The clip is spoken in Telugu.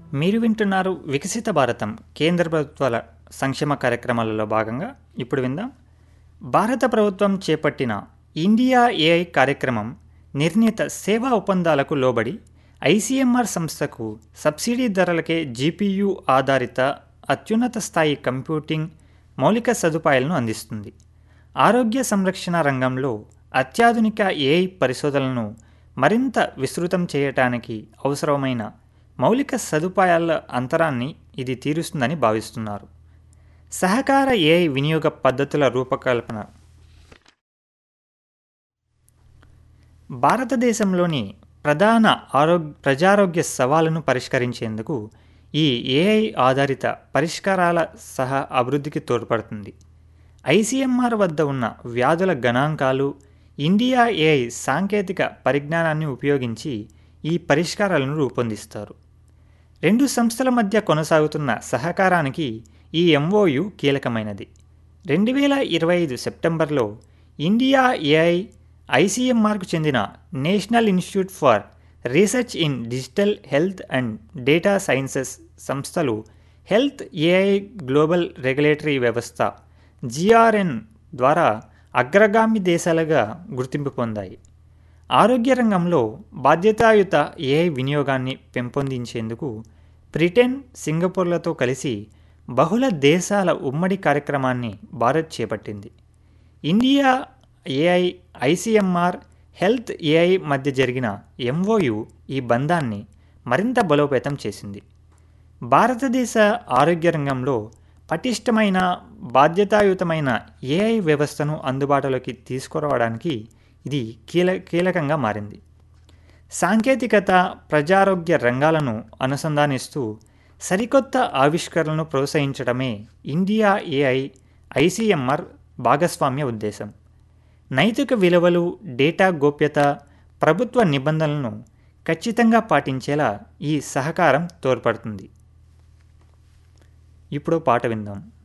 మీరు వింటున్నారు వికసిత భారతం కేంద్ర ప్రభుత్వాల సంక్షేమ కార్యక్రమాలలో భాగంగా ఇప్పుడు విందాం భారత ప్రభుత్వం చేపట్టిన ఇండియా ఏఐ కార్యక్రమం నిర్ణీత సేవా ఒప్పందాలకు లోబడి ఐసీఎంఆర్ సంస్థకు సబ్సిడీ ధరలకే జీపీయూ ఆధారిత అత్యున్నత స్థాయి కంప్యూటింగ్ మౌలిక సదుపాయాలను అందిస్తుంది ఆరోగ్య సంరక్షణ రంగంలో అత్యాధునిక ఏఐ పరిశోధనలను మరింత విస్తృతం చేయటానికి అవసరమైన మౌలిక సదుపాయాల అంతరాన్ని ఇది తీరుస్తుందని భావిస్తున్నారు సహకార ఏఐ వినియోగ పద్ధతుల రూపకల్పన భారతదేశంలోని ప్రధాన ఆరోగ్య ప్రజారోగ్య సవాలును పరిష్కరించేందుకు ఈ ఏఐ ఆధారిత పరిష్కారాల సహా అభివృద్ధికి తోడ్పడుతుంది ఐసీఎంఆర్ వద్ద ఉన్న వ్యాధుల గణాంకాలు ఇండియా ఏఐ సాంకేతిక పరిజ్ఞానాన్ని ఉపయోగించి ఈ పరిష్కారాలను రూపొందిస్తారు రెండు సంస్థల మధ్య కొనసాగుతున్న సహకారానికి ఈ ఎంఓయు కీలకమైనది రెండు వేల ఇరవై ఐదు సెప్టెంబర్లో ఇండియా ఏఐ ఐసీఎంఆర్కు చెందిన national institute for research in digital health and data sciences సంస్థలు హెల్త్ ఏఐ గ్లోబల్ రెగ్యులేటరీ వ్యవస్థ జిఆర్ఎన్ ద్వారా అగ్రగామి దేశాలుగా గుర్తింపు పొందాయి ఆరోగ్య రంగంలో బాధ్యతాయుత ఏఐ వినియోగాన్ని పెంపొందించేందుకు బ్రిటన్ సింగపూర్లతో కలిసి బహుళ దేశాల ఉమ్మడి కార్యక్రమాన్ని భారత్ చేపట్టింది India AI ICMR health AI మధ్య జరిగిన ఎంఓయు ఈ బంధాన్ని మరింత బలోపేతం చేసింది భారతదేశ ఆరోగ్య రంగంలో పటిష్టమైన బాధ్యతాయుతమైన ఏఐ వ్యవస్థను అందుబాటులోకి తీసుకురావడానికి ఇది కీల కీలకంగా మారింది సాంకేతికత ప్రజారోగ్య రంగాలను అనుసంధానిస్తూ సరికొత్త ఆవిష్కరణలను ప్రోత్సహించడమే ఇండియా ఏఐ ఐసీఎంఆర్ భాగస్వామ్య ఉద్దేశం నైతిక విలువలు డేటా గోప్యత ప్రభుత్వ నిబంధనలను ఖచ్చితంగా పాటించేలా ఈ సహకారం తోడ్పడుతుంది ఇప్పుడు పాట విందాం